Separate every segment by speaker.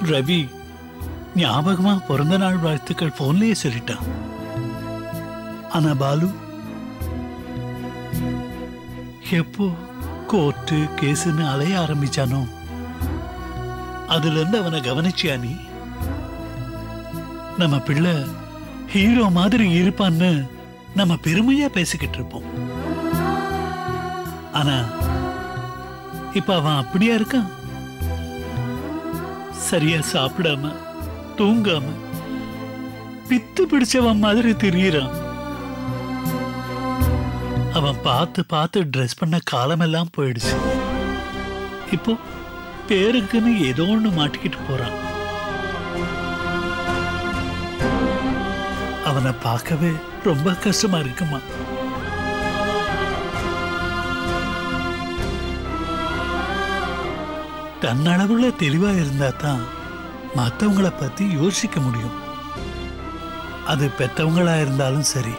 Speaker 1: ரவி ஞாபகமா பிறந்த நாள் வாழ்த்துக்கள் போன்லயே சொல்லிட்டான் ஆனா பாலு எப்போ கோர்ட்டு கேஸுன்னு அலைய ஆரம்பிச்சானோ அதுல இருந்து அவனை கவனிச்சியா நீ நம்ம பிள்ளை ஹீரோ மாதிரி இருப்பான்னு நம்ம பெருமையா பேசிக்கிட்டு இருப்போம் ஆனா இப்ப அவன் அப்படியா இருக்கான் சரியா சாப்பிடாம தூங்காம பித்து பிடிச்சவன் மாதிரி திரியிறான் அவன் பார்த்து பார்த்து ட்ரெஸ் பண்ண காலமெல்லாம் போயிடுச்சு இப்போ பேருக்குன்னு ஏதோ ஒன்று மாட்டிக்கிட்டு போறான் அவனை பார்க்கவே ரொம்ப கஷ்டமா இருக்குமா தன்னளவுல தெளிவா இருந்தா தான் மற்றவங்கள பத்தி யோசிக்க முடியும் அது பெத்தவங்களா இருந்தாலும் சரி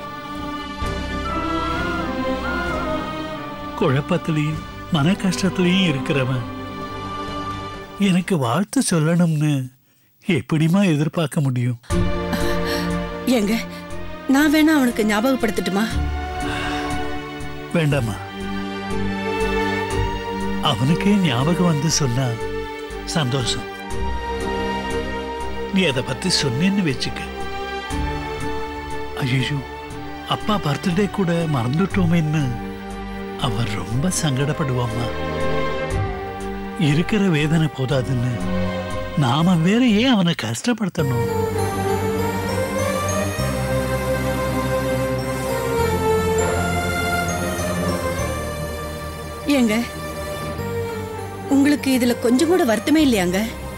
Speaker 1: குழப்பத்திலையும் மன கஷ்டத்திலையும் இருக்கிறவன் எனக்கு வாழ்த்து சொல்லணும்னு எப்படிமா எதிர்பார்க்க முடியும்
Speaker 2: ஏங்க நான் வேணா அவனுக்கு ஞாபகப்படுத்தட்டுமா
Speaker 1: வேண்டாமா அவனுக்கே ஞாபகம் வந்து சொன்னா சந்தோஷம் நீ அதை பத்தி சொன்னேன்னு வச்சுக்க ஐயோ அப்பா பர்த்டே கூட மறந்துட்டோமேன்னு அவன் ரொம்ப சங்கடப்படுவாம்மா இருக்கிற வேதனை போதாதுன்னு நாம வேற ஏன் அவனை கஷ்டப்படுத்தணும்
Speaker 2: ஏங்க உங்களுக்கு இதுல கொஞ்சம் கூட வருத்தமே இல்லையாங்க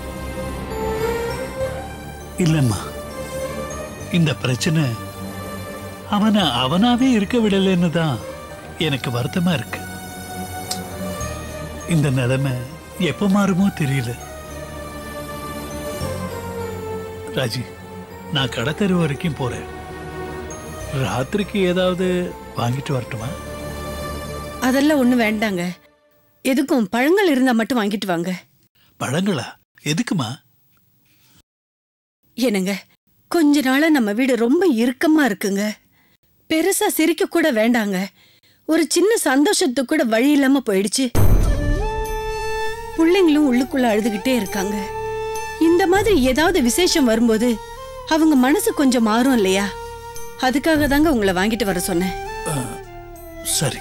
Speaker 1: இல்லம்மா இந்த பிரச்சனை அவனை அவனாவே இருக்க விடலைன்னு தான் எனக்கு வருத்தமா இருக்கு இந்த நிலைமை எப்ப மாறுமோ தெரியல ராஜி நான் கடத்தெரு வரைக்கும் போறேன் ராத்திரிக்கு ஏதாவது வாங்கிட்டு வரட்டுமா
Speaker 2: அதெல்லாம் ஒண்ணும் வேண்டாங்க எதுக்கும் பழங்கள் இருந்தா மட்டும் வாங்கிட்டு வாங்க
Speaker 1: பழங்களா எதுக்குமா
Speaker 2: என்னங்க கொஞ்ச நாளா நம்ம வீடு ரொம்ப இறுக்கமா இருக்குங்க பெருசா சிரிக்க கூட வேண்டாங்க ஒரு சின்ன சந்தோஷத்துக்கு கூட வழி இல்லாம போயிடுச்சு பிள்ளைங்களும் உள்ளுக்குள்ள அழுதுகிட்டே இருக்காங்க இந்த மாதிரி ஏதாவது விசேஷம் வரும்போது அவங்க மனசு கொஞ்சம் மாறும் இல்லையா அதுக்காக தாங்க உங்களை வாங்கிட்டு வர சொன்னேன்
Speaker 1: சரி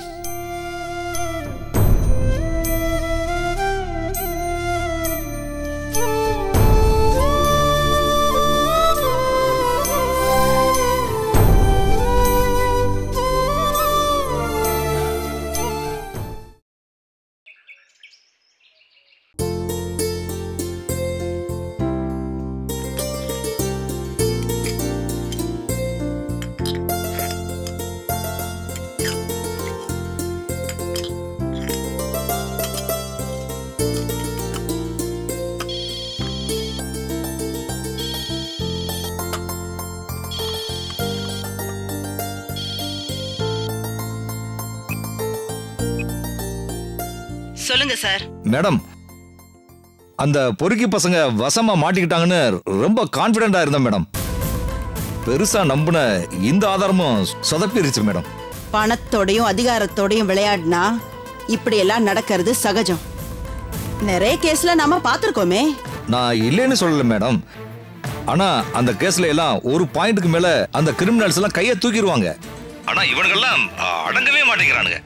Speaker 2: சொல்லுங்க சார்
Speaker 3: மேடம் அந்த பொறுக்கி பசங்க வசமா மாட்டிக்கிட்டாங்கன்னு ரொம்ப கான்பிடண்டா இருந்தேன் மேடம் பெருசா நம்பின இந்த ஆதாரமும் சொதப்பிருச்சு மேடம்
Speaker 4: பணத்தோடையும் அதிகாரத்தோடையும் விளையாடினா இப்படி எல்லாம் நடக்கிறது சகஜம் நிறைய கேஸ்ல நாம பார்த்திருக்கோமே
Speaker 3: நான் இல்லைன்னு சொல்லல மேடம் ஆனா அந்த கேஸ்ல எல்லாம் ஒரு பாயிண்ட்டுக்கு மேல அந்த கிரிமினல்ஸ் எல்லாம் கையை தூக்கிடுவாங்க ஆனா இவனுங்கெல்லாம் அடங்கவே மாட்டேங்கிறானுங்க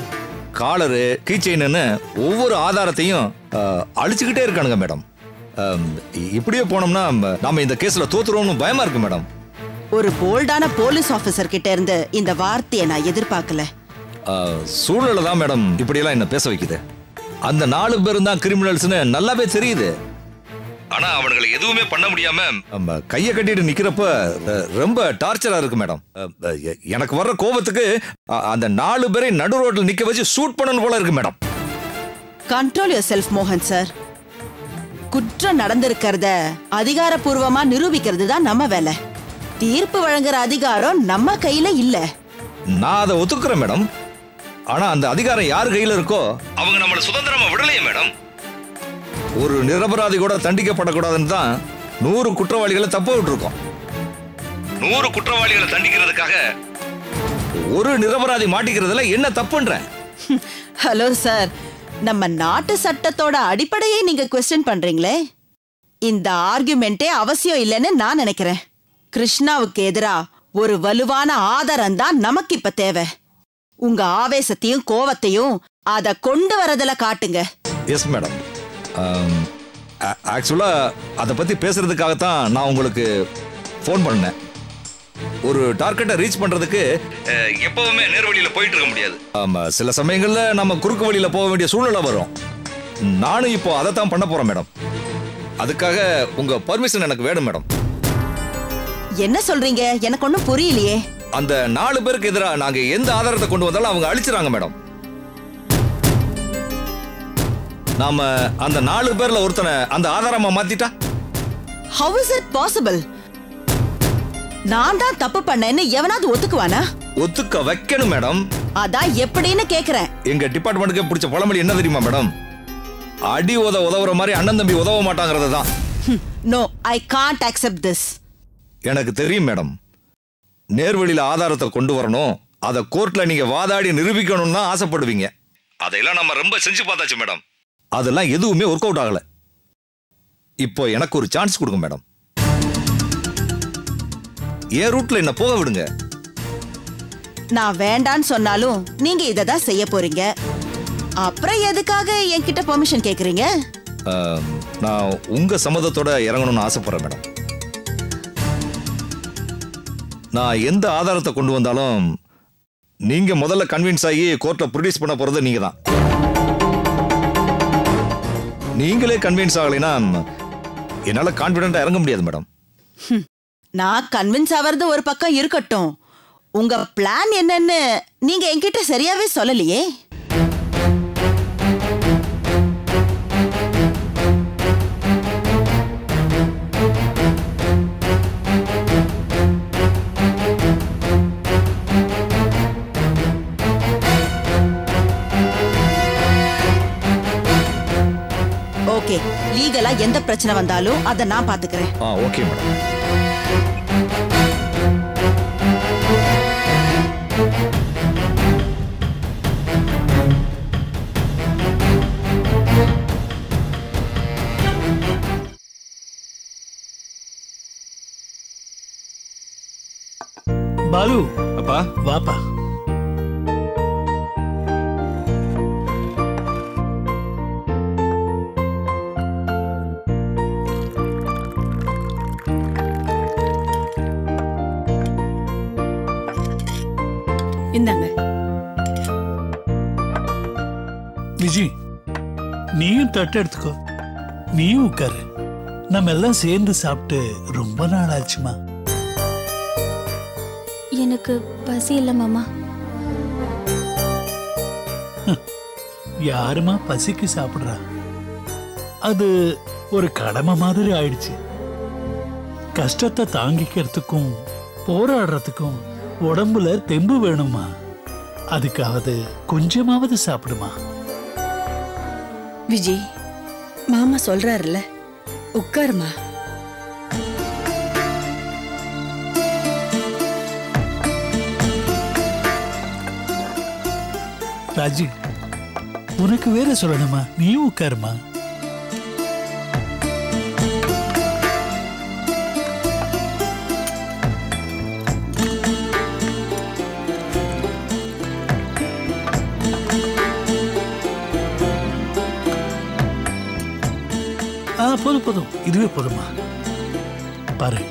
Speaker 3: காலரு கீச்செயின்னு ஒவ்வொரு ஆதாரத்தையும் அஹ், அழிச்சுக்கிட்டே இருக்கானுங்க மேடம் அம், இப்படியே போனோம்னா நாம இந்த கேஸ்ல தோத்துருவோம்னு பயமா இருக்கு மேடம்
Speaker 4: ஒரு போல்டான போலீஸ் ஆபீசர் கிட்ட இருந்து இந்த வார்த்தையை நான் எதிர்பார்க்கல
Speaker 3: அஹ், சூழ்நிலை தான் மேடம் இப்படியெல்லாம் என்ன பேச வைக்குது அந்த நாலு பேரும் தான் கிரிமினல்ஸ்னு நல்லாவே தெரியுது ஆனா அவனுங்களை எதுவுமே பண்ண முடியாம நம்ம கையை கட்டிட்டு நிக்கிறப்ப அஹ், ரொம்ப டார்ச்சரா இருக்கு மேடம் அஹ், அஹ், எ- எனக்கு வர்ற கோபத்துக்கு அ- அந்த நாலு பேரை நடு ரோட்ல நிக்க வச்சு ஷூட் பண்ணணும் போல இருக்கு மேடம்
Speaker 4: கண்ட்ரோல் யுவர் செல்ஃப் மோகன் சார் குற்றம் நடந்திருக்கிறத அதிகாரப்பூர்வமா நிரூபிக்கிறது தான் நம்ம வேலை தீர்ப்பு வழங்குற அதிகாரம் நம்ம கையில இல்ல
Speaker 3: நான் அதை ஒத்துக்கிறேன் மேடம் ஆனா அந்த அதிகாரம் யார் கையில இருக்கோ அவங்க நம்மள சுதந்திரமா விடலையே மேடம் ஒரு நிரபராதி கூட தண்டிக்கப்படக்கூடாதுன்னு தான் நூறு குற்றவாளிகளை தப்ப விட்டுருக்கோம் நூறு குற்றவாளிகளை தண்டிக்கிறதுக்காக ஒரு நிரபராதி மாட்டிக்கிறதுல என்ன தப்புன்ற
Speaker 4: ஹலோ சார் நம்ம நாட்டு சட்டத்தோட அடிப்படையை நீங்க கொஸ்டின் பண்றீங்களே இந்த ஆர்குமெண்டே அவசியம் இல்லைன்னு நான் நினைக்கிறேன் கிருஷ்ணாவுக்கு எதிரா ஒரு வலுவான ஆதாரம் தான் நமக்கு இப்ப தேவை உங்க ஆவேசத்தையும் கோவத்தையும் அத கொண்டு வரதுல காட்டுங்க
Speaker 3: எஸ் மேடம் ஆக்சுவலாக அதை பற்றி பேசுறதுக்காகத்தான் நான் உங்களுக்கு ஃபோன் பண்ணேன் ஒரு டார்கெட்டை ரீச் பண்ணுறதுக்கு எப்பவுமே நேர் வழியில் போயிட்டு இருக்க முடியாது ஆமாம் சில சமயங்களில் நம்ம குறுக்கு வழியில் போக வேண்டிய சூழ்நிலை வரும் நானும் இப்போ அதை தான் பண்ண போகிறேன் மேடம் அதுக்காக உங்கள் பர்மிஷன் எனக்கு வேணும் மேடம்
Speaker 4: என்ன சொல்றீங்க எனக்கு ஒண்ணும் புரியலையே
Speaker 3: அந்த நாலு பேருக்கு எதிராக நாங்கள் எந்த ஆதாரத்தை கொண்டு வந்தாலும் அவங்க அழிச்சிறாங்க மேடம் நாம அந்த நாலு பேர்ல ஒருத்தனை அந்த ஆதாரமா மாத்திட்டா
Speaker 4: ஹவு இஸ் இட் பாசிபிள் நான் தான் தப்பு பண்ணேன்னு எவனாவது ஒத்துக்குவானா
Speaker 3: ஒத்துக்க வைக்கணும் மேடம்
Speaker 4: அதான் எப்படின்னு கேக்குறேன்
Speaker 3: எங்க டிபார்ட்மெண்ட்டுக்கு பிடிச்ச பழமொழி என்ன தெரியுமா மேடம் அடி உத உதவுற மாதிரி அண்ணன் தம்பி உதவ மாட்டாங்கிறது தான்
Speaker 4: no I can't accept this
Speaker 3: எனக்கு தெரியும் மேடம் நேர்வழியில ஆதாரத்தை கொண்டு வரணும் அதை கோர்ட்ல நீங்க வாதாடி நிரூபிக்கணும்னு தான் ஆசைப்படுவீங்க அதையெல்லாம் நம்ம ரொம்ப செஞ்சு பார்த்தாச்சு மேடம் அதெல்லாம் எதுவுமே ஒர்க் அவுட் ஆகல இப்போ எனக்கு ஒரு சான்ஸ் கொடுங்க மேடம் என் ரூட்ல என்ன போக விடுங்க
Speaker 4: நான் வேண்டான்னு சொன்னாலும் நீங்க இதை தான் செய்ய போறீங்க அப்புறம் எதுக்காக என்கிட்ட பெர்மிஷன் கேக்குறீங்க
Speaker 3: ஆம், நான் உங்க சம்மதத்தோட இறங்கணும்னு ஆசைப்படுறேன் மேடம் நான் எந்த ஆதாரத்தை கொண்டு வந்தாலும் நீங்க முதல்ல கன்வின்ஸ் ஆகி கோர்ட்ல ப்ரொடியூஸ் பண்ண போறது நீங்க தான் நீங்களே கன்வின்ஸ் ஆகலைன்னா என்னால கான்பிடண்டா இறங்க முடியாது மேடம்
Speaker 4: நான் கன்வின்ஸ் ஆவறது ஒரு பக்கம் இருக்கட்டும் உங்க பிளான் என்னன்னு நீங்க என்கிட்ட சரியாவே சொல்லலையே ஓகே லீகலா எந்த பிரச்சனை வந்தாலும் அதை நான் பாத்துக்கிறேன்
Speaker 3: ஆ ஓகே மேடம்
Speaker 1: பாலு
Speaker 3: அப்பா
Speaker 1: வாப்பா
Speaker 2: இந்தாங்க
Speaker 1: விஜி நீயும் தட்டு எடுத்துக்கோ நீயும் உட்காரு நம்ம எல்லாம் சேர்ந்து சாப்பிட்டு ரொம்ப நாள் ஆச்சுமா
Speaker 5: எனக்கு பசி இல்லை மாமா
Speaker 1: யாருமா பசிக்கு சாப்பிடுறா அது ஒரு கடமை மாதிரி ஆயிடுச்சு கஷ்டத்தை தாங்கிக்கிறதுக்கும் போராடுறதுக்கும் உடம்புல தெம்பு வேணுமா அதுக்காவது கொஞ்சமாவது சாப்பிடுமா
Speaker 2: விஜி மாமா சொல்றாருல்ல உட்காருமா
Speaker 1: ராஜி உனக்கு வேற சொல்லணுமா நீயும் உட்காருமா ஆ போதும் போதும் இதுவே போதுமா பாரு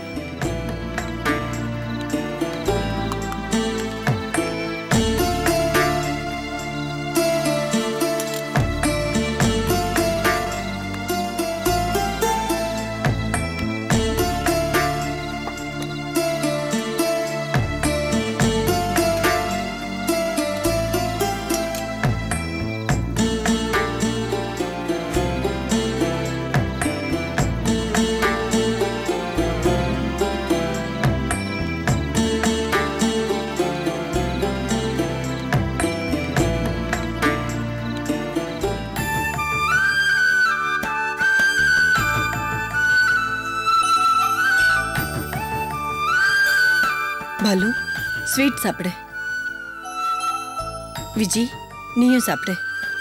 Speaker 2: பாலு ஸ்வீட் சாப்பிடு விஜி நீயும் சாப்பிடு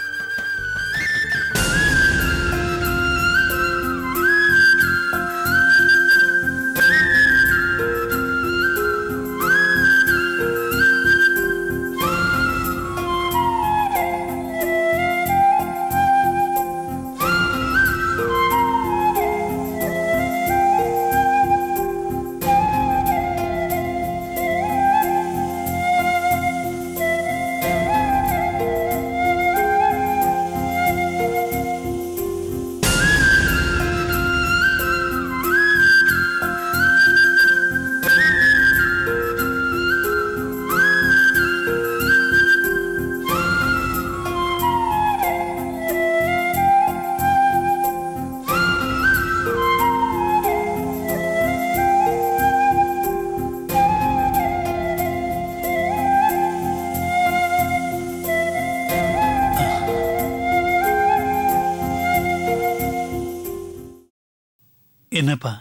Speaker 1: என்னப்பா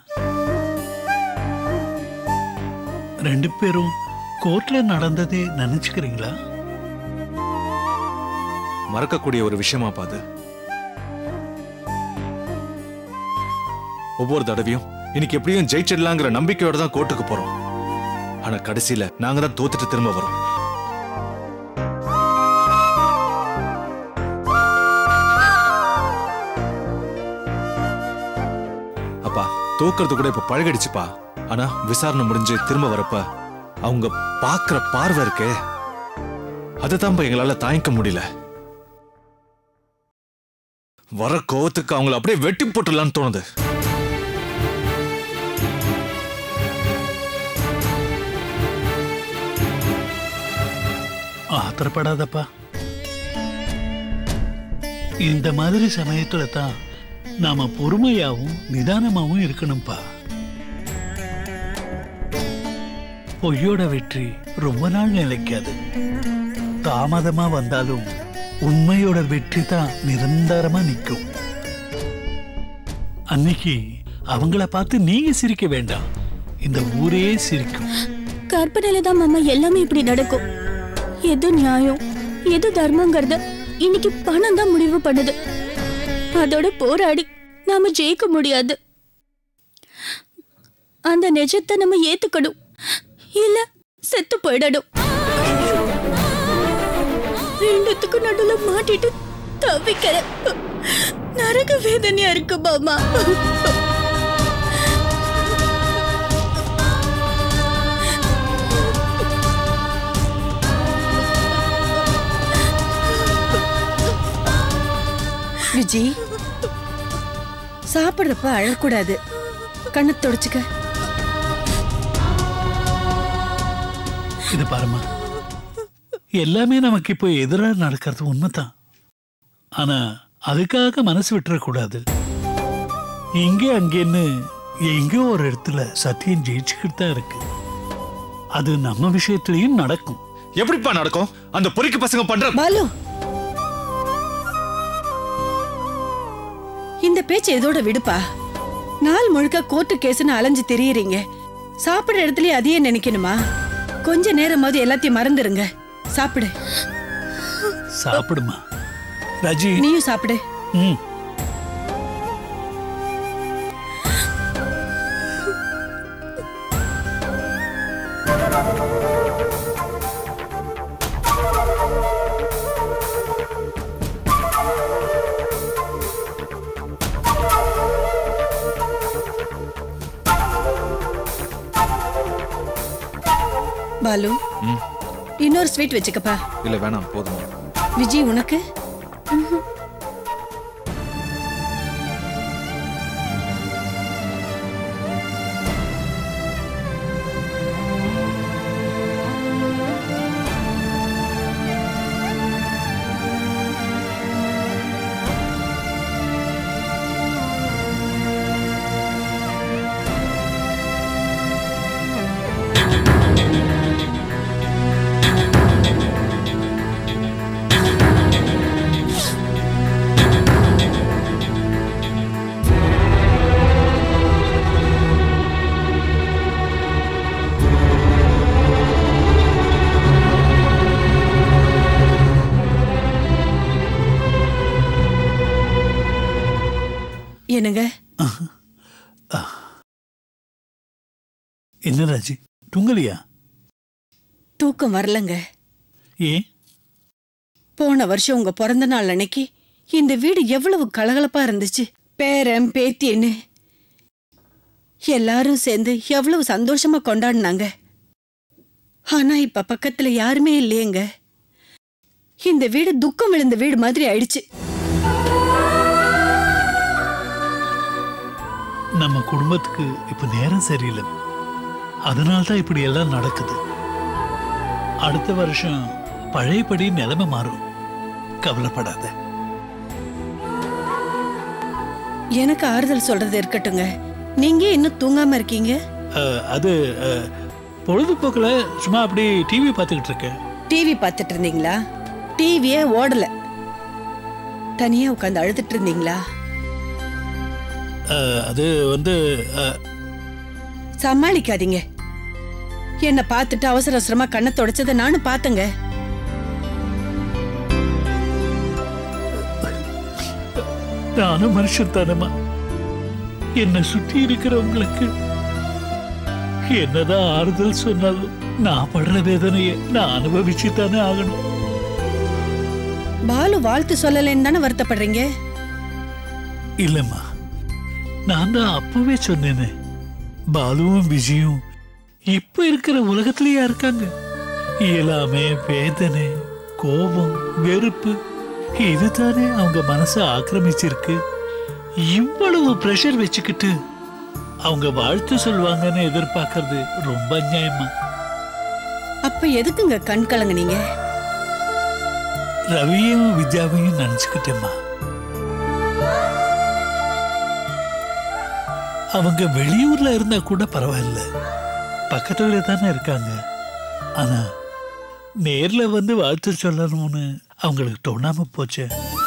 Speaker 1: ரெண்டு பேரும் கோர்ட்ல நடந்ததே நினைச்சுக்கிறீங்களா
Speaker 6: மறக்கக்கூடிய ஒரு விஷயமா பாது ஒவ்வொரு தடவையும் இன்னைக்கு எப்படியும் ஜெயிச்சிடலாங்கிற நம்பிக்கையோட தான் கோர்ட்டுக்கு போறோம் ஆனா கடைசியில நாங்க தான் தோத்துட்டு திரும்ப வரோம் அப்பா தோக்குறது கூட இப்ப பழகடிச்சுப்பா ஆனா விசாரணை முடிஞ்சு திரும்ப வரப்ப அவங்க பாக்குற பார்வை இருக்கே அதுதான் எங்களால தாங்கிக்க முடியல வர கோவத்துக்கு அவங்கள அப்படியே வெட்டி போட்டுடலான்னு தோணுது
Speaker 1: ஆத்திரப்படாதப்பா இந்த மாதிரி சமயத்துல தான் நாம பொறுமையாவும் நிதானமாவும் இருக்கணும்ப்பா பொய்யோட வெற்றி ரொம்ப நாள் நிலைக்காது தாமதமா வந்தாலும் உண்மையோட வெற்றி தான் நிரந்தரமா நிற்கும் அன்னைக்கு அவங்கள பார்த்து நீங்க சிரிக்க வேண்டாம் இந்த ஊரே சிரிக்கும்
Speaker 5: கற்பனையில தான் மாமா எல்லாமே இப்படி நடக்கும் எது நியாயம் எது தர்மங்கிறத இன்னைக்கு பணம் தான் முடிவு பண்ணுது அதோட போராடி நாம ஜெயிக்க முடியாது அந்த நிஜத்தை நம்ம ஏத்துக்கணும் இல்ல செத்து போயிடணும் ரெண்டுத்துக்கு நடுவுல மாட்டிட்டு தவிக்கிறேன் நரக வேதனையா இருக்கு மாமா
Speaker 2: விஜி சாப்பிடுறப்ப அழக்கூடாது கண்ணை தொடச்சுக்க
Speaker 1: இது பாருமா எல்லாமே நமக்கு இப்போ எதிராக நடக்கிறது உண்மைதான் ஆனா அதுக்காக மனசு விட்டுறக்கூடாது இங்கே அங்கேன்னு எங்கேயோ ஒரு இடத்துல சத்தியம் ஜெயிச்சுக்கிட்டு தான் இருக்கு அது நம்ம விஷயத்திலையும் நடக்கும்
Speaker 6: எப்படிப்பா நடக்கும் அந்த பொறிக்கு பசங்க பண்ற
Speaker 2: பாலு இந்த பேச்சு இதோட விடுப்பா நாள் முழுக்க கோர்ட்டு கேஸ்னு அலைஞ்சு திரியுறீங்க சாப்பிடுற இடத்துலயே அதையே நினைக்கணுமா கொஞ்ச நேரமாவது எல்லாத்தையும் மறந்துருங்க சாப்பிடு
Speaker 1: சாப்பிடுமா ரஜி
Speaker 2: நீயும் சாப்பிடு
Speaker 1: ம்
Speaker 2: பாலு இன்னொரு ஸ்வீட் வச்சுக்கப்பா
Speaker 6: இல்ல வேணாம் போதுமா
Speaker 2: விஜி உனக்கு என்னங்க
Speaker 1: என்ன ராஜி தூங்கலையா
Speaker 2: தூக்கம் வரலங்க
Speaker 1: ஏன்
Speaker 2: போன வருஷம் உங்க பிறந்த நாள் அன்னைக்கு இந்த வீடு எவ்வளவு கலகலப்பா இருந்துச்சு பேரன் பேத்தின்னு எல்லாரும் சேர்ந்து எவ்வளவு சந்தோஷமா கொண்டாடினாங்க ஆனா இப்ப பக்கத்துல யாருமே இல்லையேங்க இந்த வீடு துக்கம் விழுந்த வீடு மாதிரி ஆயிடுச்சு
Speaker 1: நம்ம குடும்பத்துக்கு இப்ப நேரம் சரியில்லை அதனால தான் இப்படி எல்லாம் நடக்குது அடுத்த வருஷம் பழையபடி நிலைமை மாறும் கவலைப்படாத
Speaker 2: எனக்கு ஆறுதல் சொல்றது இருக்கட்டுங்க நீங்க இன்னும் தூங்காம இருக்கீங்க
Speaker 1: அஹ், அது அஹ், பொழுதுபோக்குல சும்மா அப்படி டிவி பார்த்துக்கிட்டு இருக்கேன்
Speaker 2: டிவி பார்த்துட்டு இருந்தீங்களா டிவியே ஓடல தனியா உட்காந்து அழுதுட்டு இருந்தீங்களா
Speaker 1: அஹ், அது வந்து அஹ்,
Speaker 2: சமாளிக்காதீங்க என்ன பார்த்துட்டு அவசர அவசரமா கண்ணை தொடச்சதை நானும் பார்த்தேங்க
Speaker 1: நானும் மனுஷன் தானமா என்னை சுத்தி இருக்கிறவங்களுக்கு என்னதான் ஆறுதல் சொன்னாலும் நான் படுற வேதனையை நான் அனுபவிச்சு தானே ஆகணும்
Speaker 2: பாலு வாழ்த்து சொல்லலைன்னு தானே வருத்தப்படுறீங்க
Speaker 1: இல்லம்மா நான் தான் அப்பவே சொன்னேனே பாலுவும் விஜயும் இப்ப இருக்கிற உலகத்திலேயா இருக்காங்க இயலாமை வேதனை கோபம் வெறுப்பு இதுதானே அவங்க மனசை ஆக்கிரமிச்சிருக்கு இவ்வளவு பிரஷர் வச்சுக்கிட்டு அவங்க வாழ்த்து சொல்வாங்கன்னு எதிர்பார்க்கறது ரொம்ப அநியாயமா
Speaker 2: அப்ப எதுக்குங்க கண் கலங்குனீங்க
Speaker 1: ரவியும் வித்யாவையும் நினைச்சுக்கிட்டேம்மா அவங்க வெளியூர்ல இருந்தா கூட பரவாயில்ல பக்கத்துல தானே இருக்காங்க ஆனா நேர்ல வந்து வாழ்த்து சொல்லணும்னு அவங்களுக்கு தோணாம போச்சு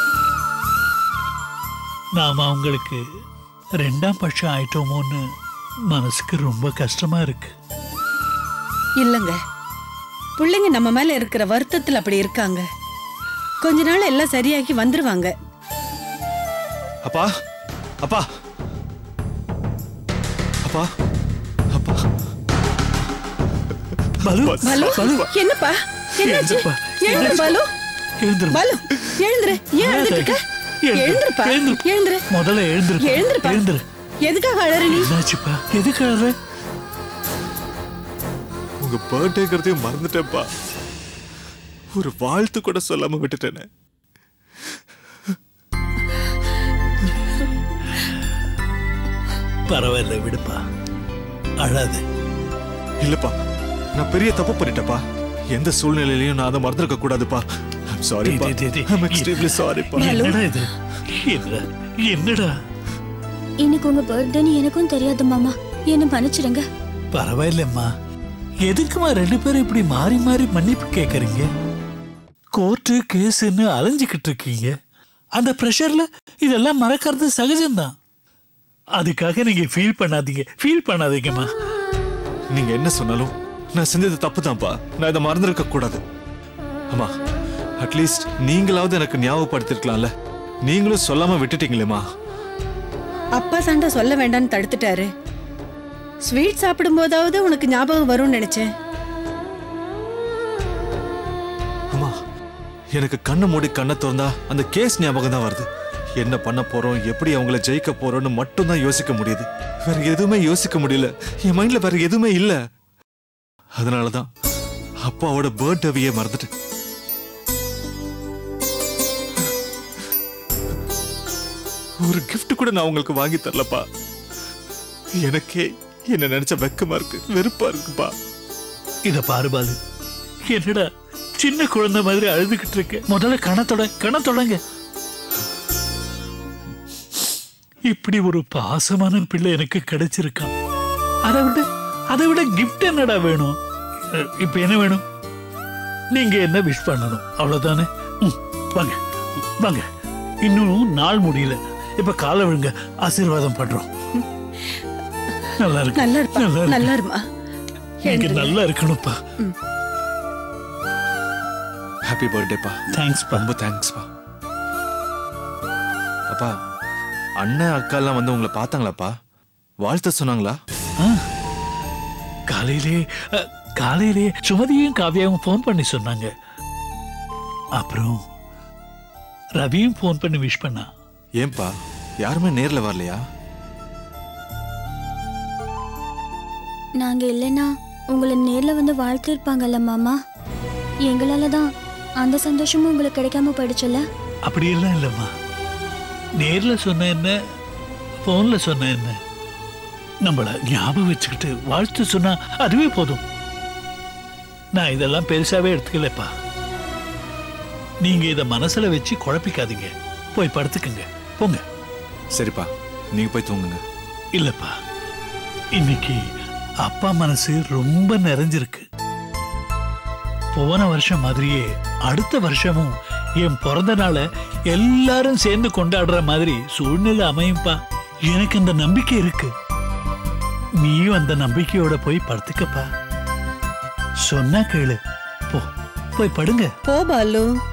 Speaker 1: நாம அவங்களுக்கு ரெண்டாம் பட்சம் ஆயிட்டோமோன்னு மனசுக்கு ரொம்ப கஷ்டமா இருக்கு
Speaker 2: இல்லங்க பிள்ளைங்க நம்ம மேல இருக்கிற வருத்தத்துல அப்படி இருக்காங்க கொஞ்ச நாள் எல்லாம் சரியாகி வந்துருவாங்க
Speaker 6: அப்பா அப்பா அப்பா அப்பா
Speaker 1: பலு
Speaker 2: பாலு
Speaker 1: பலு
Speaker 2: என்னப்பா என்னாச்சு
Speaker 1: எழுந்துப்பா.
Speaker 2: எழுந்துரு பாலு
Speaker 1: எழுந்துரு
Speaker 2: பாலு எழுந்துரு ஏன் அழுதுட்டு இருக்க
Speaker 1: எழுந்துரு.
Speaker 2: எழுந்துருப்பா
Speaker 1: எழுந்துரு.
Speaker 2: எழுந்துரு
Speaker 1: முதல்ல எழுந்துரு
Speaker 2: எழுந்துருப்பா
Speaker 1: எழுந்துரு
Speaker 2: எதுக்காக அழற நீ
Speaker 1: என்னாச்சுப்பா எதுக்கு அழற
Speaker 6: உங்க பர்த்டேங்கிறதையும் மறந்துட்டேன்ப்பா ஒரு வாழ்த்து கூட சொல்லாம விட்டுட்டேனே
Speaker 1: பரவாயில்ல விடுப்பா அழாத
Speaker 6: இல்லப்பா நான் பெரிய தப்பு பண்ணிட்டேப்பா எந்த சூழ்நிலையிலையும் நான் அதை மறந்துருக்க கூடாதுப்பா ஐம் சாரிப்பா
Speaker 1: டேய், டேய், டேய்.
Speaker 6: ஐம் எக்ஸ்ட்ரீம்லி சாரிப்பா
Speaker 1: என்னடா இது என்னடா என்னடா
Speaker 5: இன்னைக்கு உங்க பர்த்டேன்னு எனக்கும் தெரியாது மாமா என்ன மன்னிச்சிடுங்க
Speaker 1: பரவாயில்லம்மா எதுக்குமா ரெண்டு பேரும் இப்படி மாறி மாறி மன்னிப்பு கேக்குறீங்க கோர்ட்டு கேஸ்ன்னு அலைஞ்சுக்கிட்டு இருக்கீங்க அந்த ப்ரெஷர்ல இதெல்லாம் மறக்கிறது சகஜம்தான் அதுக்காக நீங்க ஃபீல் பண்ணாதீங்க ஃபீல் பண்ணாதீங்கம்மா
Speaker 6: நீங்க என்ன சொன்னாலும் நான் செஞ்சது தப்பு தான்ப்பா நான் இதை மறந்துருக்க கூடாது அம்மா அட்லீஸ்ட் நீங்களாவது எனக்கு ஞாபகப்படுத்திருக்கலாம்ல நீங்களும் சொல்லாம விட்டுட்டீங்களேம்மா
Speaker 2: அப்பா தாண்டா சொல்ல வேண்டாம்னு தடுத்துட்டாரு ஸ்வீட் சாப்பிடும் போதாவது உனக்கு ஞாபகம் வரும்னு நினைச்சேன்
Speaker 6: அம்மா எனக்கு கண்ணை மூடி கண்ணை திறந்தா அந்த கேஸ் ஞாபகம் தான் வருது என்ன பண்ண போறோம் எப்படி அவங்கள ஜெயிக்க போறோம்னு மட்டும் தான் யோசிக்க முடியுது வேற எதுவுமே யோசிக்க முடியல என் மைண்ட்ல வேற எதுவுமே இல்ல அதனாலதான் அப்பாவோட பர்த்டேவையே மறந்துட்டேன் ஒரு gift கூட நான் உங்களுக்கு வாங்கி தரலப்பா எனக்கே என்ன நினைச்ச வெக்கமா இருக்கு வெறுப்பா இருக்குப்பா
Speaker 1: இத பாரு பாலு என்னடா சின்ன குழந்தை மாதிரி அழுதுகிட்டு இருக்க முதல்ல கணத்தொட கணத்தொடங்க இப்படி ஒரு பாசமான பிள்ளை எனக்கு கிடைச்சிருக்கான் அதை விட அதை விட கிஃப்ட் என்னடா வேணும் அஹ், இப்ப என்ன வேணும் நீங்க என்ன விஷ் பண்ணணும் அவ்வளவுதானே ம், வாங்க வாங்க இன்னும் நாள் முடியல இப்ப காலை விழுங்க ஆசீர்வாதம் பண்றோம் நல்லா இருக்கு
Speaker 2: நல்லா இருப்பா
Speaker 1: நல்லா இருக்கு.
Speaker 2: நல்லா இருமா
Speaker 1: நீங்க நல்லா இருக்கணும்ப்பா
Speaker 6: ஹாப்பி பர்த்டேப்பா
Speaker 1: தேங்க்ஸ் பா
Speaker 6: ரொம்ப தேங்க்ஸ்ப்பா அப்பா அண்ணன் அக்கா எல்லாம் வந்து உங்களை பார்த்தாங்களாப்பா வாழ்த்த சொன்னாங்களா
Speaker 1: ஆ, காலையிலே அ, காலையிலே சுமதியும் காவியாவும் ஃபோன் பண்ணி சொன்னாங்க அப்புறம் ரவியும் ஃபோன் பண்ணி விஷ் பண்ணா
Speaker 6: ஏன்பா யாருமே நேர்ல வரலையா
Speaker 5: நாங்க இல்லைன்னா உங்களை நேர்ல வந்து வாழ்த்திருப்பாங்கல்ல மாமா எங்களால தான் அந்த சந்தோஷமும் உங்களுக்கு கிடைக்காம போயிடுச்சுல்ல
Speaker 1: அப்படியெல்லாம் இல்லைம்மா நேர்ல சொன்ன என்ன ஃபோன்ல சொன்ன என்ன நம்மள ஞாபகம் வச்சுக்கிட்டு வாழ்த்து சொன்னா அதுவே போதும் நான் இதெல்லாம் பெருசாவே எடுத்துக்கலப்பா நீங்க இத மனசுல வச்சு குழப்பிக்காதீங்க போய் படுத்துக்குங்க போங்க
Speaker 6: சரிப்பா நீங்க போய் தூங்குங்க
Speaker 1: இல்லப்பா இன்னைக்கு அப்பா மனசு ரொம்ப நிறைஞ்சிருக்கு போன வருஷம் மாதிரியே அடுத்த வருஷமும் என் பிறந்த நாளை எல்லாரும் சேர்ந்து கொண்டாடுற மாதிரி சூழ்நிலை அமையும்பா எனக்கு அந்த நம்பிக்கை இருக்கு நீயும் அந்த நம்பிக்கையோட போய் படுத்துக்கப்பா சொன்னா கேளு போ போய் படுங்க
Speaker 2: போ பாலு